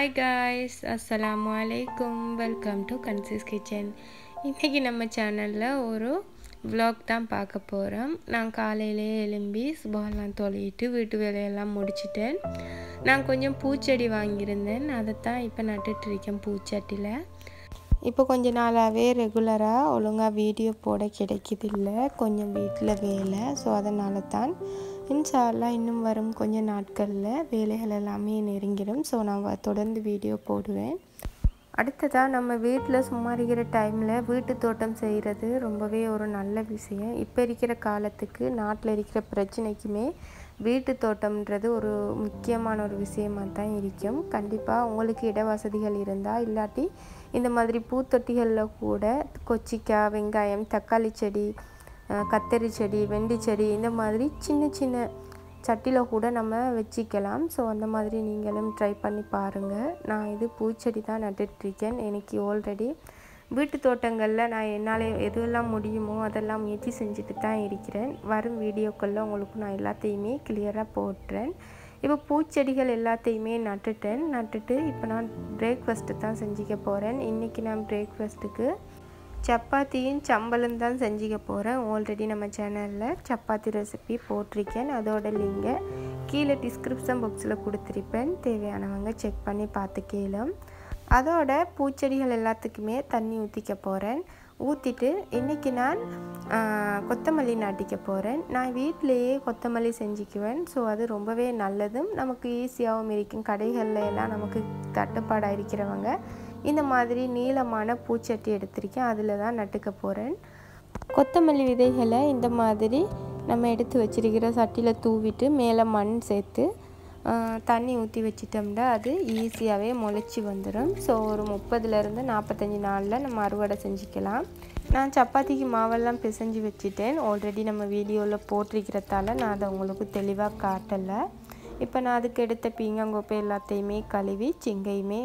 hi guys அஸ்ஸலாமு அலைக்கும் welcome to கன்சிஸ் kitchen இன்றைக்கி நம்ம சேனலில் ஒரு vlog தான் பார்க்க போகிறோம் நான் காலையிலே எழும்பி சுபாலாம் தொலையிட்டு வீட்டு வேலையெல்லாம் முடிச்சிட்டேன் நான் கொஞ்சம் பூச்செடி வாங்கியிருந்தேன் அதை தான் இப்போ நட்டுட்ருக்கேன் பூச்சட்டியில் இப்போ கொஞ்ச நாளாகவே ரெகுலராக ஒழுங்காக வீடியோ போட கிடைக்கிதில்ல கொஞ்சம் வீட்டில் வேலை ஸோ அதனால தான் இன்ஷால்லா இன்னும் வரும் கொஞ்ச நாட்களில் வேலைகள் எல்லாமே நெருங்கிடும் ஸோ நான் வ- தொடர்ந்து வீடியோ போடுவேன் அடுத்ததாக நம்ம வீட்டில் சும்மா இருக்கிற டைமில் வீட்டு தோட்டம் செய்கிறது ரொம்பவே ஒரு நல்ல விஷயம் இப்போ இருக்கிற காலத்துக்கு நாட்டில் இருக்கிற பிரச்சனைக்குமே வீட்டு தோட்டம்ன்றது ஒரு முக்கியமான ஒரு விஷயமா தான் இருக்கும் கண்டிப்பாக உங்களுக்கு இட வசதிகள் இருந்தால் இல்லாட்டி இந்த மாதிரி பூத்தொட்டிகளில் கூட கொச்சிக்காய் வெங்காயம் தக்காளி செடி அஹ், கத்தரி செடி வெண்டி செடி இந்த மாதிரி சின்ன சின்ன சட்டியில் கூட நம்ம வச்சிக்கலாம் ஸோ அந்த மாதிரி நீங்களும் ட்ரை பண்ணி பாருங்கள் நான் இது பூச்செடி தான் நட்டுட்ருக்கேன் எனக்கு ஆல்ரெடி வீட்டு தோட்டங்களில் நான் என்னால் எதுவெல்லாம் முடியுமோ அதெல்லாம் முயற்சி செஞ்சுட்டு தான் இருக்கிறேன் வரும் வீடியோக்களில் உங்களுக்கு நான் எல்லாத்தையுமே கிளியராக போட்டுறேன் இப்போ பூச்செடிகள் எல்லாத்தையுமே நட்டுட்டேன் நட்டுட்டு இப்போ நான் பிரேக்ஃபாஸ்ட்டு தான் செஞ்சுக்க போகிறேன் இன்றைக்கி நான் பிரேக்ஃபாஸ்ட்டுக்கு சப்பாத்தியும் சம்பளும் தான் செஞ்சுக்க போகிறேன் ஆல்ரெடி நம்ம சேனலில் சப்பாத்தி ரெசிபி போட்டிருக்கேன் அதோட லிங்கை கீழே டிஸ்கிரிப்ஷன் பாக்ஸில் கொடுத்துருப்பேன் தேவையானவங்க செக் பண்ணி பார்த்துக்கலாம் அதோட பூச்செடிகள் எல்லாத்துக்குமே தண்ணி ஊற்றிக்க போகிறேன் ஊற்றிட்டு இன்றைக்கி நான் ஆ, கொத்தமல்லி நாட்டிக்க போகிறேன் நான் வீட்டிலேயே கொத்தமல்லி செஞ்சுக்குவேன் ஸோ அது ரொம்பவே நல்லதும் நமக்கு ஈஸியாகவும் இருக்கும் கடைகளில் எல்லாம் நமக்கு தட்டுப்பாடாக இருக்கிறவங்க இந்த மாதிரி நீளமான பூச்சட்டி எடுத்திருக்கேன் அதில் தான் நட்டுக்க போகிறேன் கொத்தமல்லி விதைகளை இந்த மாதிரி நம்ம எடுத்து வச்சிருக்கிற சட்டியில் தூவிட்டு மேலே மண் சேர்த்து ஆ, தண்ணி ஊற்றி வச்சிட்டோம்னா அது ஈஸியாகவே முளைச்சி வந்துடும் ஸோ ஒரு முப்பதுலேருந்து நாற்பத்தஞ்சு நாளில் நம்ம அறுவடை செஞ்சுக்கலாம் நான் சப்பாத்திக்கு மாவெல்லாம் பிசைஞ்சு வச்சுட்டேன் ஆல்ரெடி நம்ம வீடியோவில் போட்டிருக்கிறதால நான் அதை உங்களுக்கு தெளிவாக காட்டலை இப்போ நான் அதுக்கு எடுத்த பீங்காங்கோப்பை எல்லாத்தையுமே கழுவி சிங்கையுமே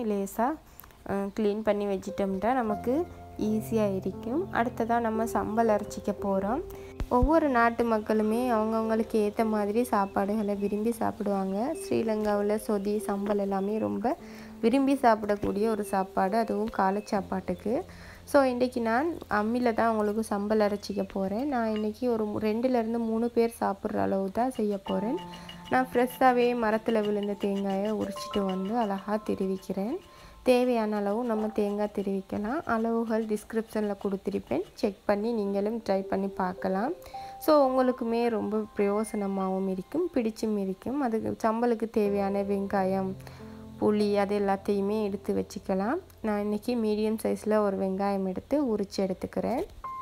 லேசாக க்ளீன் பண்ணி வச்சிட்டோம்னா நமக்கு ஈஸியாக இருக்கும் அடுத்ததாக நம்ம சம்பல் அரைச்சிக்க போகிறோம் ஒவ்வொரு நாட்டு மக்களுமே அவங்கவுங்களுக்கு ஏற்ற மாதிரி சாப்பாடுகளை விரும்பி சாப்பிடுவாங்க ஸ்ரீலங்காவில் சொதி சம்பல் எல்லாமே ரொம்ப விரும்பி சாப்பிடக்கூடிய ஒரு சாப்பாடு அதுவும் காலை சாப்பாட்டுக்கு ஸோ இன்றைக்கி நான் அம்மியில் தான் உங்களுக்கு சம்பல் அரைச்சிக்க போகிறேன் நான் இன்றைக்கி ஒரு மு- ரெண்டுலேருந்து மூணு பேர் சாப்பிட்ற அளவு தான் செய்ய போகிறேன் நான் ஃப்ரெஷ்ஷாகவே மரத்தில் விழுந்த தேங்காயை உரிச்சிட்டு வந்து அழகாக தெரிவிக்கிறேன் தேவையான அளவு நம்ம தேங்காய் தெரிவிக்கலாம் அளவுகள் டிஸ்கிரிப்ஷனில் கொடுத்துருப்பேன் செக் பண்ணி நீங்களும் ட்ரை பண்ணி பார்க்கலாம் ஸோ உங்களுக்குமே ரொம்ப பிரயோசனமாகவும் இருக்கும் பிடிச்சும் இருக்கும் அதுக்கு சம்பலுக்கு தேவையான வெங்காயம் புளி அது எல்லாத்தையுமே எடுத்து வச்சுக்கலாம் நான் இன்றைக்கி மீடியம் சைஸில் ஒரு வெங்காயம் எடுத்து உரித்து எடுத்துக்கிறேன்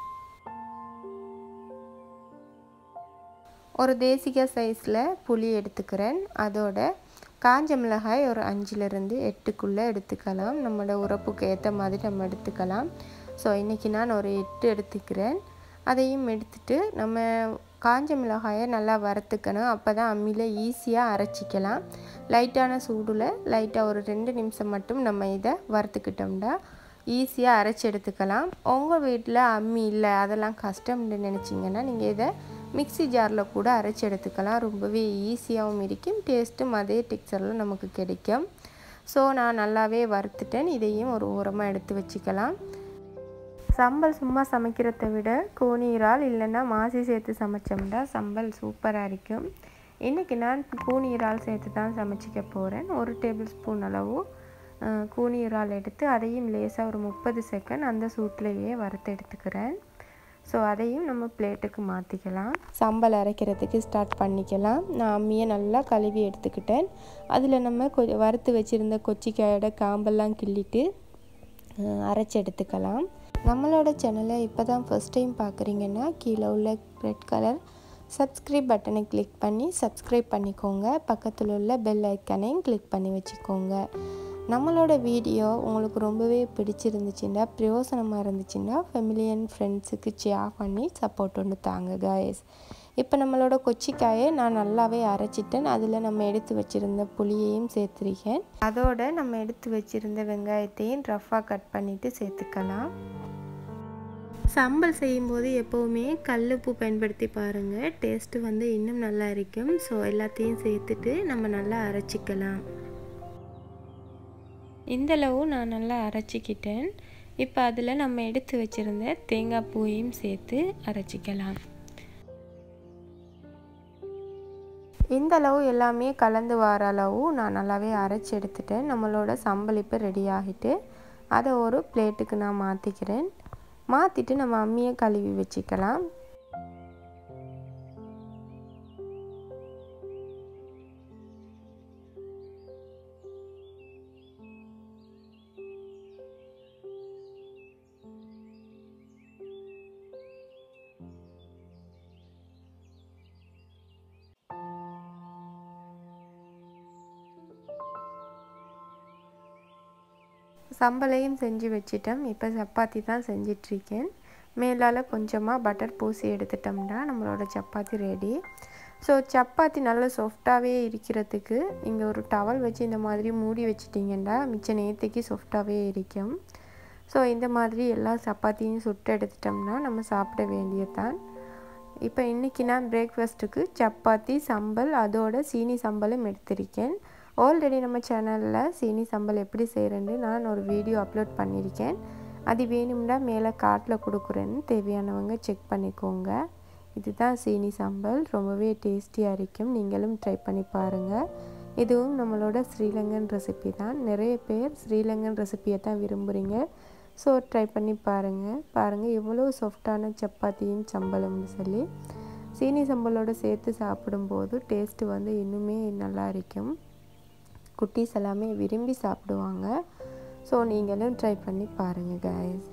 ஒரு தேசிக சைஸில் புளி எடுத்துக்கிறேன் அதோட காஞ்ச மிளகாய் ஒரு அஞ்சுலேருந்து எட்டுக்குள்ளே எடுத்துக்கலாம் நம்மளோட உரப்புக்கு ஏற்ற மாதிரி நம்ம எடுத்துக்கலாம் ஸோ இன்றைக்கி நான் ஒரு எட்டு எடுத்துக்கிறேன் அதையும் எடுத்துட்டு நம்ம காஞ்ச மிளகாயை நல்லா வறுத்துக்கணும் அப்போ தான் அம்மியில் ஈஸியாக அரைச்சிக்கலாம் லைட்டான சூடில் லைட்டாக ஒரு ரெண்டு நிமிஷம் மட்டும் நம்ம இதை வறுத்துக்கிட்டோம்னா ஈஸியாக அரைச்சி எடுத்துக்கலாம் உங்கள் வீட்டில் அம்மி இல்லை அதெல்லாம் கஷ்டம்னு நினச்சிங்கன்னா நீங்கள் இதை மிக்ஸி ஜாரில் கூட அரைச்சி எடுத்துக்கலாம் ரொம்பவே ஈஸியாகவும் இருக்கும் டேஸ்ட்டும் அதே டெக்ஸ்சரில் நமக்கு கிடைக்கும் ஸோ நான் நல்லாவே வறுத்துட்டேன் இதையும் ஒரு ஓரமாக எடுத்து வச்சுக்கலாம் சம்பல் சும்மா சமைக்கிறதை விட கோனீரால் இல்லைன்னா மாசி சேர்த்து சமைச்சோம்னா சம்பல் சூப்பராக இருக்கும் இன்றைக்கி நான் கூனீரால் சேர்த்து தான் சமைச்சிக்க போகிறேன் ஒரு டேபிள் ஸ்பூன் அளவு அஹ், கூனீரால் எடுத்து அதையும் லேசாக ஒரு முப்பது செகண்ட் அந்த சூட்லேயே வறுத்து எடுத்துக்கிறேன் ஸோ அதையும் நம்ம பிளேட்டுக்கு மாற்றிக்கலாம் சம்பல் அரைக்கிறதுக்கு ஸ்டார்ட் பண்ணிக்கலாம் நான் அம்மியை நல்லா கழுவி எடுத்துக்கிட்டேன் அதில் நம்ம கொ வறுத்து வச்சுருந்த கொச்சிக்காயோட காம்பெல்லாம் கிள்ளிட்டு அஹ், அரைச்சு எடுத்துக்கலாம் நம்மளோட சேனலை இப்போ தான் ஃபஸ்ட் டைம் பார்க்குறீங்கன்னா கீழே உள்ள ரெட் கலர் சப்ஸ்கிரைப் பட்டனை கிளிக் பண்ணி சப்ஸ்கிரைப் பண்ணிக்கோங்க பக்கத்தில் உள்ள பெல் ஐக்கானையும் கிளிக் பண்ணி வச்சுக்கோங்க நம்மளோட வீடியோ உங்களுக்கு ரொம்பவே பிடிச்சிருந்துச்சுன்னா பிரயோசனமாக இருந்துச்சுன்னா ஃபெமிலி அண்ட் ஃப்ரெண்ட்ஸுக்கு ஷேர் பண்ணி சப்போர்ட் ஒன்று தாங்க காய்ஸ் இப்போ நம்மளோட கொச்சிக்காயை நான் நல்லாவே அரைச்சிட்டேன் அதில் நம்ம எடுத்து வச்சுருந்த புளியையும் சேர்த்துருக்கேன் அதோட நம்ம எடுத்து வச்சுருந்த வெங்காயத்தையும் ரஃப்பாக கட் பண்ணிவிட்டு சேர்த்துக்கலாம் சம்பல் செய்யும்போது எப்போவுமே கல்லுப்பு பயன்படுத்தி பாருங்கள் டேஸ்ட்டு வந்து இன்னும் நல்லா இருக்கும் ஸோ எல்லாத்தையும் சேர்த்துட்டு நம்ம நல்லா அரைச்சிக்கலாம் இந்தளவு நான் நல்லா அரைச்சிக்கிட்டேன் இப்போ அதில் நம்ம எடுத்து வச்சுருந்த தேங்காய் பூவையும் சேர்த்து அரைச்சிக்கலாம் இந்த அளவு எல்லாமே கலந்து வர அளவு நான் நல்லாவே அரைச்சி எடுத்துட்டேன் நம்மளோட சம்பல் இப்போ ரெடி ஆகிட்டு அதை ஒரு பிளேட்டுக்கு நான் மாற்றிக்கிறேன் மாற்றிட்டு நம்ம அம்மியை கழுவி வச்சுக்கலாம் சம்பளையும் செஞ்சு வச்சிட்டோம் இப்போ சப்பாத்தி தான் செஞ்சிட்ருக்கேன் மேலால் கொஞ்சமாக பட்டர் பூசி எடுத்துட்டோம்னா நம்மளோட சப்பாத்தி ரெடி ஸோ சப்பாத்தி நல்லா சாஃப்டாகவே இருக்கிறதுக்கு இங்கே ஒரு டவல் வச்சு இந்த மாதிரி மூடி வச்சிட்டிங்கன்னா மிச்ச நேற்றுக்கு சாஃப்டாகவே இருக்கும் ஸோ இந்த மாதிரி எல்லா சப்பாத்தியும் சுட்டு எடுத்துட்டோம்னா நம்ம சாப்பிட வேண்டியதுதான் இப்போ இன்றைக்கி நான் பிரேக்ஃபாஸ்ட்டுக்கு சப்பாத்தி சம்பல் அதோட சீனி சம்பலும் எடுத்திருக்கேன் ஆல்ரெடி நம்ம சேனலில் சீனி சம்பல் எப்படி செய்கிறேன்னு நான் ஒரு வீடியோ அப்லோட் பண்ணியிருக்கேன் அது வேணும்னா மேலே காட்டில் கொடுக்குறேன்னு தேவையானவங்க செக் பண்ணிக்கோங்க இதுதான் சீனி சம்பல் ரொம்பவே டேஸ்டியாக இருக்கும் நீங்களும் ட்ரை பண்ணி பாருங்கள் இதுவும் நம்மளோட ஸ்ரீலங்கன் ரெசிபி தான் நிறைய பேர் ஸ்ரீலங்கன் ரெசிபியை தான் விரும்புகிறீங்க ஸோ ட்ரை பண்ணி பாருங்கள் பாருங்கள் எவ்வளோ சாஃப்டான சப்பாத்தியும் சம்பளம்னு சொல்லி சீனி சம்பளோடு சேர்த்து சாப்பிடும்போது டேஸ்ட்டு வந்து இன்னுமே நல்லா இருக்கும் குட்டீஸ் எல்லாமே விரும்பி சாப்பிடுவாங்க ஸோ நீங்களும் ட்ரை பண்ணி பாருங்கள் கைஸ்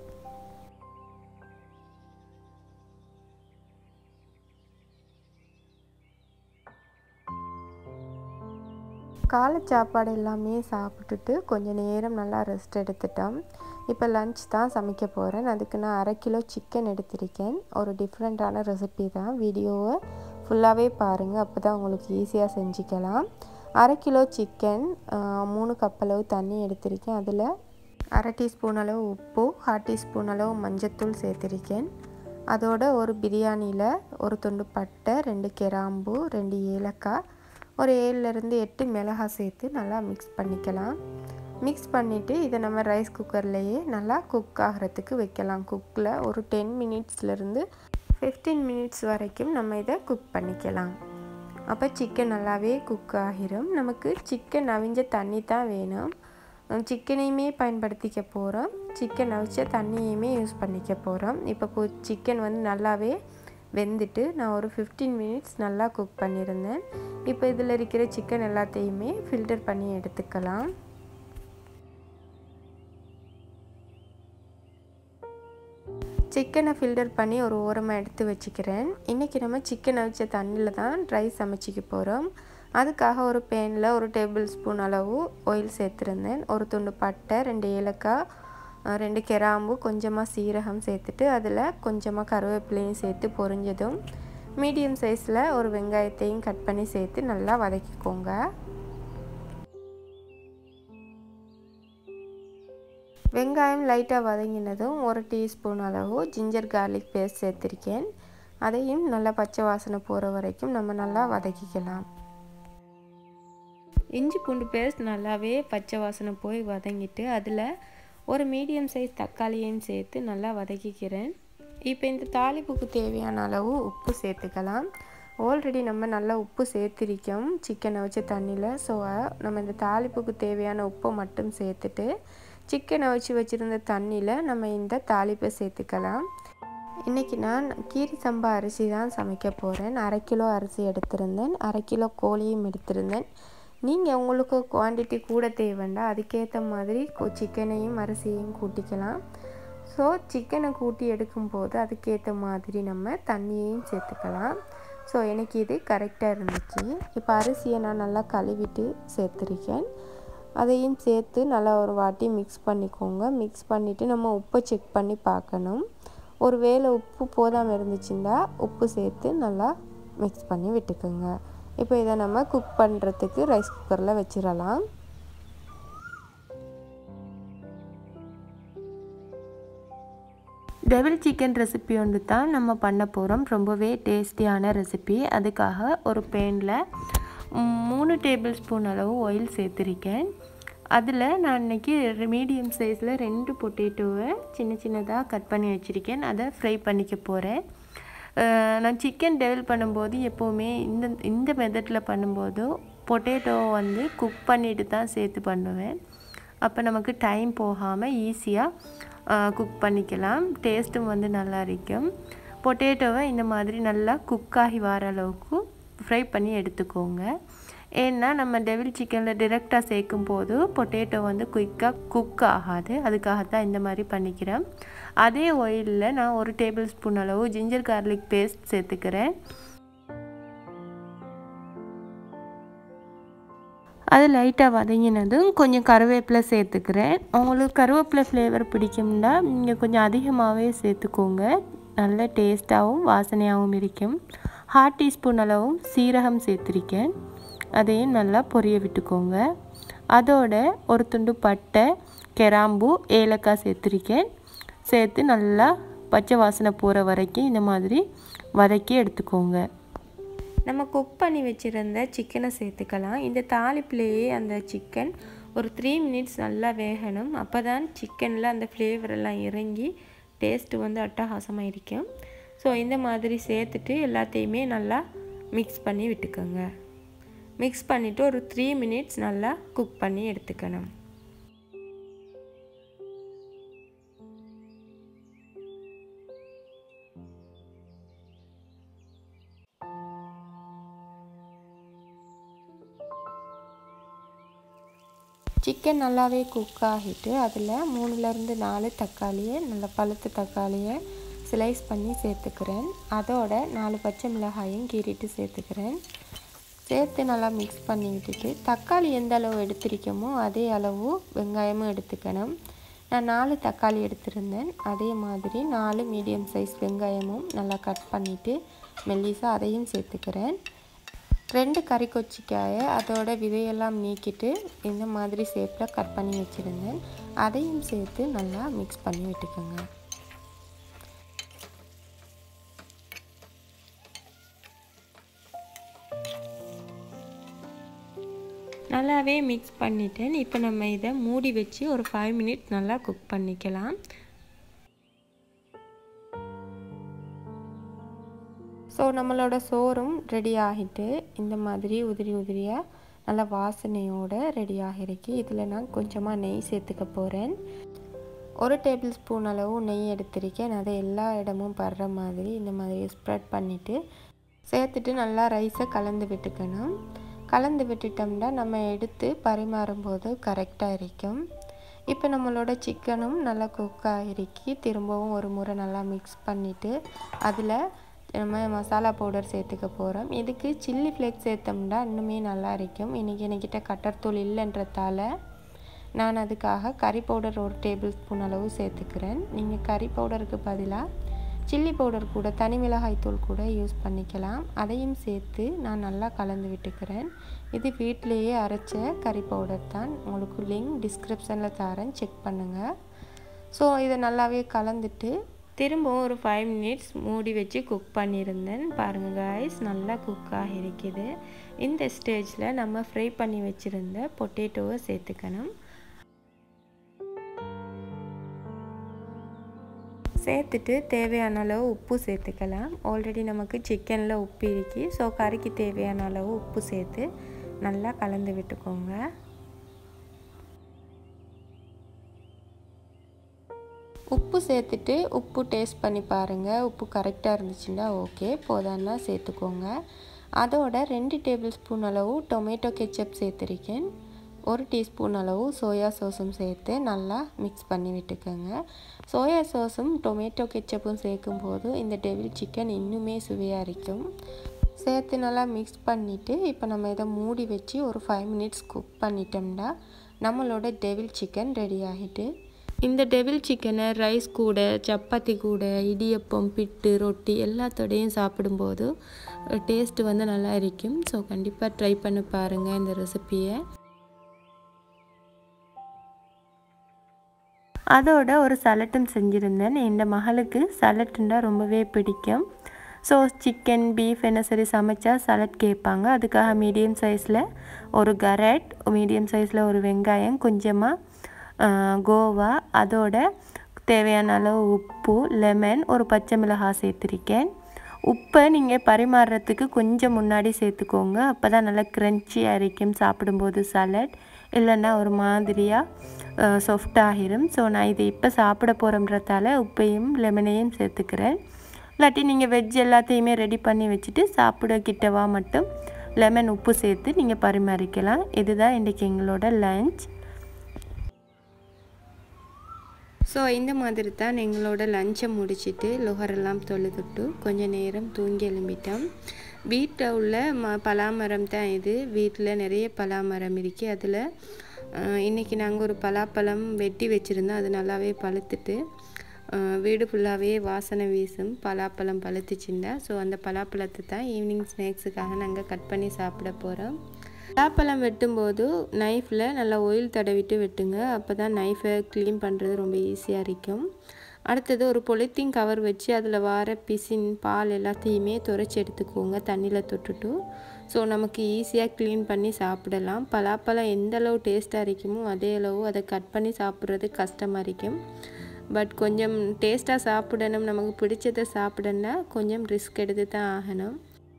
காலை சாப்பாடு எல்லாமே சாப்பிட்டுட்டு கொஞ்சம் நேரம் நல்லா ரெஸ்ட் எடுத்துட்டோம் இப்போ லஞ்ச் தான் சமைக்க போகிறேன் அதுக்கு நான் அரை கிலோ சிக்கன் எடுத்திருக்கேன் ஒரு டிஃப்ரெண்ட்டான ரெசிபி தான் வீடியோவை ஃபுல்லாகவே பாருங்கள் அப்போ தான் உங்களுக்கு ஈஸியாக செஞ்சுக்கலாம் அரை கிலோ சிக்கன் மூணு கப் அளவு தண்ணி எடுத்திருக்கேன் அதில் அரை டீஸ்பூன் அளவு உப்பு ஹாஃப் டீஸ்பூன் அளவு மஞ்சத்தூள் சேர்த்துருக்கேன் அதோட ஒரு பிரியாணியில் ஒரு துண்டு பட்டை ரெண்டு கிராம்பு ரெண்டு ஏலக்காய் ஒரு ஏழுலேருந்து எட்டு மிளகாய் சேர்த்து நல்லா மிக்ஸ் பண்ணிக்கலாம் மிக்ஸ் பண்ணிவிட்டு இதை நம்ம ரைஸ் குக்கர்லேயே நல்லா குக் ஆகிறதுக்கு வைக்கலாம் குக்கில் ஒரு டென் மினிட்ஸ்லேருந்து ஃபிஃப்டீன் மினிட்ஸ் வரைக்கும் நம்ம இதை குக் பண்ணிக்கலாம் அப்போ சிக்கன் நல்லாவே குக் ஆகிரும் நமக்கு சிக்கன் அவிஞ்ச தண்ணி தான் வேணும் சிக்கனையுமே பயன்படுத்திக்க போகிறோம் சிக்கன் அவிச்ச தண்ணியுமே யூஸ் பண்ணிக்க போகிறோம் இப்போ சிக்கன் வந்து நல்லாவே வெந்துட்டு நான் ஒரு ஃபிஃப்டீன் மினிட்ஸ் நல்லா குக் பண்ணியிருந்தேன் இப்போ இதில் இருக்கிற சிக்கன் எல்லாத்தையுமே ஃபில்டர் பண்ணி எடுத்துக்கலாம் சிக்கனை ஃபில்டர் பண்ணி ஒரு ஓரமாக எடுத்து வச்சுக்கிறேன் இன்றைக்கி நம்ம சிக்கன் அவிச்ச தண்ணியில் தான் ரைஸ் சமைச்சிக்க போகிறோம் அதுக்காக ஒரு பேனில் ஒரு டேபிள் ஸ்பூன் அளவு ஆயில் சேர்த்துருந்தேன் ஒரு துண்டு பட்டை ரெண்டு ஏலக்காய் ரெண்டு கிராம்பு கொஞ்சமாக சீரகம் சேர்த்துட்டு அதில் கொஞ்சமாக கருவேப்பிலையும் சேர்த்து பொரிஞ்சதும் மீடியம் சைஸில் ஒரு வெங்காயத்தையும் கட் பண்ணி சேர்த்து நல்லா வதக்கிக்கோங்க வெங்காயம் லைட்டாக வதங்கினதும் ஒரு டீஸ்பூன் அளவு ஜிஞ்சர் கார்லிக் பேஸ்ட் சேர்த்துருக்கேன் அதையும் நல்லா பச்சை வாசனை போகிற வரைக்கும் நம்ம நல்லா வதக்கிக்கலாம் இஞ்சி பூண்டு பேஸ்ட் நல்லாவே பச்சை வாசனை போய் வதங்கிட்டு அதில் ஒரு மீடியம் சைஸ் தக்காளியையும் சேர்த்து நல்லா வதக்கிக்கிறேன் இப்போ இந்த தாளிப்புக்கு தேவையான அளவு உப்பு சேர்த்துக்கலாம் ஆல்ரெடி நம்ம நல்லா உப்பு சேர்த்திருக்கோம் சிக்கனை வச்ச தண்ணியில் ஸோ நம்ம இந்த தாளிப்புக்கு தேவையான உப்பை மட்டும் சேர்த்துட்டு சிக்கனை வச்சு வச்சுருந்த தண்ணியில் நம்ம இந்த தாளிப்பை சேர்த்துக்கலாம் இன்றைக்கி நான் கீரி சம்பா அரிசி தான் சமைக்க போகிறேன் அரை கிலோ அரிசி எடுத்திருந்தேன் அரை கிலோ கோழியும் எடுத்திருந்தேன் நீங்கள் உங்களுக்கு குவான்டிட்டி கூட தேவைண்டா அதுக்கேற்ற மாதிரி சிக்கனையும் அரிசியையும் கூட்டிக்கலாம் ஸோ சிக்கனை கூட்டி எடுக்கும்போது அதுக்கேற்ற மாதிரி நம்ம தண்ணியையும் சேர்த்துக்கலாம் ஸோ எனக்கு இது கரெக்டாக இருந்துச்சு இப்போ அரிசியை நான் நல்லா கழுவிட்டு சேர்த்துருக்கேன் அதையும் சேர்த்து நல்லா ஒரு வாட்டி மிக்ஸ் பண்ணிக்கோங்க மிக்ஸ் பண்ணிவிட்டு நம்ம உப்பை செக் பண்ணி பார்க்கணும் ஒரு வேளை உப்பு போதாமல் இருந்துச்சுன்னா உப்பு சேர்த்து நல்லா மிக்ஸ் பண்ணி விட்டுக்கோங்க இப்போ இதை நம்ம குக் பண்ணுறதுக்கு ரைஸ் குக்கரில் வச்சிடலாம் டெபிள் சிக்கன் ரெசிபி ஒன்று தான் நம்ம பண்ண போகிறோம் ரொம்பவே டேஸ்டியான ரெசிபி அதுக்காக ஒரு பேனில் மூணு டேபிள் ஸ்பூன் அளவு ஆயில் சேர்த்துருக்கேன் அதில் நான் இன்றைக்கி மீடியம் சைஸில் ரெண்டு பொட்டேட்டோவை சின்ன சின்னதாக கட் பண்ணி வச்சுருக்கேன் அதை ஃப்ரை பண்ணிக்க போகிறேன் நான் சிக்கன் டெவல் பண்ணும்போது எப்போவுமே இந்த இந்த மெத்தடில் பண்ணும்போது பொட்டேட்டோவை வந்து குக் பண்ணிட்டு தான் சேர்த்து பண்ணுவேன் அப்போ நமக்கு டைம் போகாமல் ஈஸியாக குக் பண்ணிக்கலாம் டேஸ்ட்டும் வந்து நல்லா இருக்கும் பொட்டேட்டோவை இந்த மாதிரி நல்லா குக் ஆகி வர அளவுக்கு ஃப்ரை பண்ணி எடுத்துக்கோங்க ஏன்னா நம்ம டெவில் சிக்கனில் டிரெக்டாக சேர்க்கும் போது பொட்டேட்டோ வந்து குயிக்காக குக் ஆகாது அதுக்காகத்தான் இந்த மாதிரி பண்ணிக்கிறேன் அதே ஆயிலில் நான் ஒரு டேபிள் ஸ்பூன் அளவு ஜிஞ்சர் கார்லிக் பேஸ்ட் சேர்த்துக்கிறேன் அது லைட்டாக வதங்கினதும் கொஞ்சம் கருவேப்பிலை சேர்த்துக்கிறேன் உங்களுக்கு கருவேப்பிலை ஃப்ளேவர் பிடிக்கும்னா நீங்கள் கொஞ்சம் அதிகமாகவே சேர்த்துக்கோங்க நல்ல டேஸ்ட்டாகவும் வாசனையாகவும் இருக்கும் ஹாஃப் டீஸ்பூன் அளவும் சீரகம் சேர்த்துருக்கேன் அதையும் நல்லா பொரிய விட்டுக்கோங்க அதோட ஒரு துண்டு பட்டை கிராம்பு ஏலக்காய் சேர்த்துருக்கேன் சேர்த்து நல்லா பச்சை வாசனை போகிற வரைக்கும் இந்த மாதிரி வதக்கி எடுத்துக்கோங்க நம்ம குக் பண்ணி வச்சுருந்த சிக்கனை சேர்த்துக்கலாம் இந்த தாளிப்புலேயே அந்த சிக்கன் ஒரு த்ரீ மினிட்ஸ் நல்லா வேகணும் அப்போ தான் சிக்கனில் அந்த ஃப்ளேவர் எல்லாம் இறங்கி டேஸ்ட்டு வந்து அட்டகாசமாக இருக்கும் ஸோ இந்த மாதிரி சேர்த்துட்டு எல்லாத்தையுமே நல்லா மிக்ஸ் பண்ணி விட்டுக்கோங்க மிக்ஸ் பண்ணிவிட்டு ஒரு த்ரீ மினிட்ஸ் நல்லா குக் பண்ணி எடுத்துக்கணும் சிக்கன் நல்லாவே குக் ஆகிட்டு அதில் மூணுலேருந்து நாலு தக்காளியை நல்ல பழுத்த தக்காளியை ஸ்லைஸ் பண்ணி சேர்த்துக்கிறேன் அதோட நாலு பச்சை மிளகாயும் கீறிட்டு சேர்த்துக்கிறேன் சேர்த்து நல்லா மிக்ஸ் பண்ணி விட்டுட்டு தக்காளி எந்த அளவு எடுத்திருக்கோமோ அதே அளவு வெங்காயமும் எடுத்துக்கணும் நான் நாலு தக்காளி எடுத்திருந்தேன் அதே மாதிரி நாலு மீடியம் சைஸ் வெங்காயமும் நல்லா கட் பண்ணிவிட்டு மெல்லிசாக அதையும் சேர்த்துக்கிறேன் ரெண்டு கறி கொச்சிக்காயை அதோட விதையெல்லாம் நீக்கிட்டு இந்த மாதிரி ஷேப்பில் கட் பண்ணி வச்சுருந்தேன் அதையும் சேர்த்து நல்லா மிக்ஸ் பண்ணி விட்டுக்கோங்க நல்லாவே மிக்ஸ் பண்ணிட்டேன் இப்போ நம்ம இதை மூடி வச்சு ஒரு ஃபைவ் மினிட்ஸ் நல்லா குக் பண்ணிக்கலாம் ஸோ நம்மளோட சோறும் ரெடி ஆகிட்டு இந்த மாதிரி உதிரி உதிரியாக நல்ல வாசனையோடு ரெடி ஆகிருக்கு இதில் நான் கொஞ்சமாக நெய் சேர்த்துக்க போகிறேன் ஒரு டேபிள் ஸ்பூன் அளவு நெய் எடுத்திருக்கேன் அதை எல்லா இடமும் படுற மாதிரி இந்த மாதிரி ஸ்ப்ரெட் பண்ணிவிட்டு சேர்த்துட்டு நல்லா ரைஸை கலந்து விட்டுக்கணும் கலந்து விட்டுட்டோம்னா நம்ம எடுத்து பரிமாறும்போது கரெக்டாக இருக்கும் இப்போ நம்மளோட சிக்கனும் நல்லா குக் ஆகிருக்கி திரும்பவும் ஒரு முறை நல்லா மிக்ஸ் பண்ணிவிட்டு அதில் நம்ம மசாலா பவுடர் சேர்த்துக்க போகிறோம் இதுக்கு சில்லி ஃப்ளேக்ஸ் சேர்த்தோம்னா இன்னுமே நல்லா இருக்கும் இன்றைக்கி என்கிட்ட கட்டர்தூள் இல்லைன்றதால நான் அதுக்காக கறி பவுடர் ஒரு டேபிள் ஸ்பூன் அளவு சேர்த்துக்கிறேன் நீங்கள் கறி பவுடருக்கு பதிலாக சில்லி பவுடர் கூட தனி மிளகாய் தூள் கூட யூஸ் பண்ணிக்கலாம் அதையும் சேர்த்து நான் நல்லா கலந்து விட்டுக்கிறேன் இது வீட்டிலேயே அரைச்ச கறி பவுடர் தான் உங்களுக்கு லிங்க் டிஸ்கிரிப்ஷனில் தரேன் செக் பண்ணுங்கள் ஸோ இதை நல்லாவே கலந்துட்டு திரும்பவும் ஒரு ஃபைவ் மினிட்ஸ் மூடி வச்சு குக் பண்ணியிருந்தேன் பாருங்கள் காய்ஸ் நல்லா குக் ஆகிருக்குது இந்த ஸ்டேஜில் நம்ம ஃப்ரை பண்ணி வச்சுருந்த பொட்டேட்டோவை சேர்த்துக்கணும் சேர்த்துட்டு தேவையான அளவு உப்பு சேர்த்துக்கலாம் ஆல்ரெடி நமக்கு சிக்கனில் உப்பு இருக்கு ஸோ கறிக்கு தேவையான அளவு உப்பு சேர்த்து நல்லா கலந்து விட்டுக்கோங்க உப்பு சேர்த்துட்டு உப்பு டேஸ்ட் பண்ணி பாருங்கள் உப்பு கரெக்டாக இருந்துச்சுன்னா ஓகே போதான்னா சேர்த்துக்கோங்க அதோட ரெண்டு டேபிள் ஸ்பூன் அளவு டொமேட்டோ கெச்சப் சேர்த்துருக்கேன் ஒரு டீஸ்பூன் அளவு சோயா சாஸும் சேர்த்து நல்லா மிக்ஸ் பண்ணி விட்டுக்கோங்க சோயா சாஸும் டொமேட்டோ கெச்சப்பும் சேர்க்கும் போது இந்த டெவில் சிக்கன் இன்னுமே சுவையாக இருக்கும் சேர்த்து நல்லா மிக்ஸ் பண்ணிவிட்டு இப்போ நம்ம இதை மூடி வச்சு ஒரு ஃபைவ் மினிட்ஸ் குக் பண்ணிட்டோம்னா நம்மளோட டெவில் சிக்கன் ரெடி ஆகிட்டு இந்த டெவில் சிக்கனை ரைஸ் கூட சப்பாத்தி கூட இடியப்பம் பிட்டு ரொட்டி எல்லாத்தோடையும் சாப்பிடும்போது டேஸ்ட்டு வந்து நல்லா இருக்கும் ஸோ கண்டிப்பாக ட்ரை பண்ணி பாருங்கள் இந்த ரெசிப்பியை அதோட ஒரு சலட்டும் செஞ்சுருந்தேன் என் மகளுக்கு சலட்டுன்னா ரொம்பவே பிடிக்கும் ஸோ சிக்கன் பீஃப் என்ன சரி சமைச்சா சலட் கேட்பாங்க அதுக்காக மீடியம் சைஸில் ஒரு கரட் மீடியம் சைஸில் ஒரு வெங்காயம் கொஞ்சமாக கோவா அதோட தேவையான அளவு உப்பு லெமன் ஒரு பச்சை மிளகாய் சேர்த்துருக்கேன் உப்பை நீங்கள் பரிமாறுறதுக்கு கொஞ்சம் முன்னாடி சேர்த்துக்கோங்க அப்போ தான் நல்லா க்ரன்ச்சியாக இருக்கும் சாப்பிடும்போது சலட் இல்லைன்னா ஒரு மாதிரியாக சாஃப்ட் ஆகிரும் ஸோ நான் இது இப்போ சாப்பிட போகிறோன்றதால உப்பையும் லெமனையும் சேர்த்துக்கிறேன் இல்லாட்டி நீங்கள் வெஜ் எல்லாத்தையுமே ரெடி பண்ணி வச்சுட்டு சாப்பிட கிட்டவா மட்டும் லெமன் உப்பு சேர்த்து நீங்கள் பரிமாறிக்கலாம் இதுதான் இன்றைக்கி எங்களோட லஞ்ச் ஸோ இந்த மாதிரி தான் எங்களோட லஞ்சை முடிச்சுட்டு லுகரெல்லாம் தொழுதுட்டு கொஞ்சம் நேரம் தூங்கி எழும்பிட்டோம் வீட்டில் உள்ள ம பலாமரம் தான் இது வீட்டில் நிறைய பலாமரம் இருக்கு அதில் இன்றைக்கி நாங்கள் ஒரு பலாப்பழம் வெட்டி வச்சுருந்தோம் அது நல்லாவே பழுத்துட்டு வீடு ஃபுல்லாகவே வாசனை வீசும் பலாப்பழம் பழுத்துச்சுண்டா ஸோ அந்த பலாப்பழத்தை தான் ஈவினிங் ஸ்நாக்ஸுக்காக நாங்கள் கட் பண்ணி சாப்பிட போகிறோம் பலாப்பழம் வெட்டும்போது நைஃப்பில் நல்லா ஆயில் தடவிட்டு வெட்டுங்க அப்போ தான் நைஃபை க்ளீன் பண்ணுறது ரொம்ப ஈஸியாக இருக்கும் அடுத்தது ஒரு பொலித்தீன் கவர் வச்சு அதில் வர பிசின் பால் எல்லாத்தையுமே துரைச்சி எடுத்துக்கோங்க தண்ணியில் தொட்டுட்டு ஸோ நமக்கு ஈஸியாக க்ளீன் பண்ணி சாப்பிடலாம் பலாப்பழம் எந்த அளவு டேஸ்ட்டாக இருக்குமோ அதே அளவு அதை கட் பண்ணி சாப்பிட்றது கஷ்டமாக இருக்கும் பட் கொஞ்சம் டேஸ்ட்டாக சாப்பிடணும் நமக்கு பிடிச்சதை சாப்பிடணுன்னா கொஞ்சம் ரிஸ்க் எடுத்து தான் ஆகணும்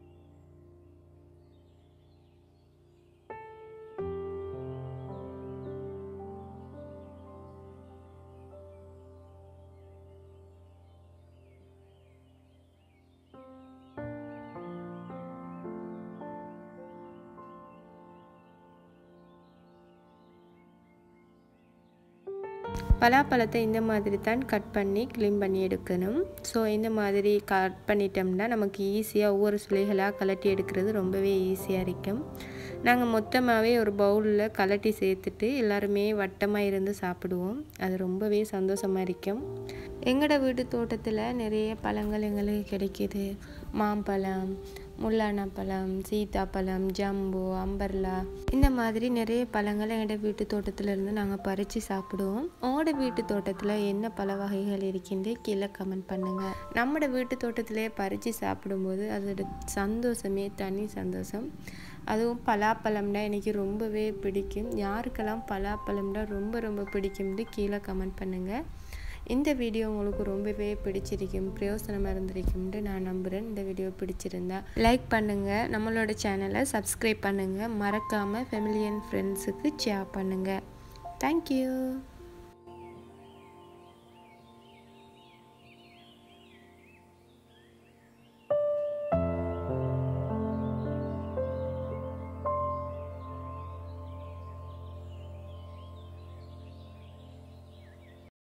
பலாப்பழத்தை இந்த மாதிரி தான் கட் பண்ணி க்ளீன் பண்ணி எடுக்கணும் ஸோ இந்த மாதிரி கட் பண்ணிட்டோம்னா நமக்கு ஈஸியாக ஒவ்வொரு சுளைகளாக கலட்டி எடுக்கிறது ரொம்பவே ஈஸியாக இருக்கும் நாங்கள் மொத்தமாகவே ஒரு பவுலில் கலட்டி சேர்த்துட்டு எல்லாருமே வட்டமாக இருந்து சாப்பிடுவோம் அது ரொம்பவே சந்தோஷமாக இருக்கும் எங்களோட வீட்டு தோட்டத்தில் நிறைய பழங்கள் எங்களுக்கு கிடைக்கிது மாம்பழம் முல்லானா பழம் சீத்தாப்பழம் ஜம்பு அம்பர்லா இந்த மாதிரி நிறைய பழங்கள் எங்களோட வீட்டு தோட்டத்திலேருந்து நாங்கள் பறித்து சாப்பிடுவோம் உங்களோட வீட்டு தோட்டத்தில் என்ன பழ வகைகள் இருக்கின்ற கீழே கமெண்ட் பண்ணுங்கள் நம்மளோட வீட்டு தோட்டத்திலே பறித்து சாப்பிடும்போது அதோட சந்தோஷமே தனி சந்தோஷம் அதுவும் பலாப்பழம்னா எனக்கு ரொம்பவே பிடிக்கும் யாருக்கெல்லாம் பலாப்பழம்னா ரொம்ப ரொம்ப பிடிக்கும்னு கீழே கமெண்ட் பண்ணுங்கள் இந்த வீடியோ உங்களுக்கு ரொம்பவே பிடிச்சிருக்கும் பிரயோசனமாக இருந்திருக்கும்னு நான் நம்புகிறேன் இந்த வீடியோ பிடிச்சிருந்தா லைக் பண்ணுங்கள் நம்மளோட சேனலை சப்ஸ்கிரைப் பண்ணுங்கள் மறக்காமல் ஃபெமிலி அண்ட் ஃப்ரெண்ட்ஸுக்கு ஷேர் பண்ணுங்கள் தேங்க்யூ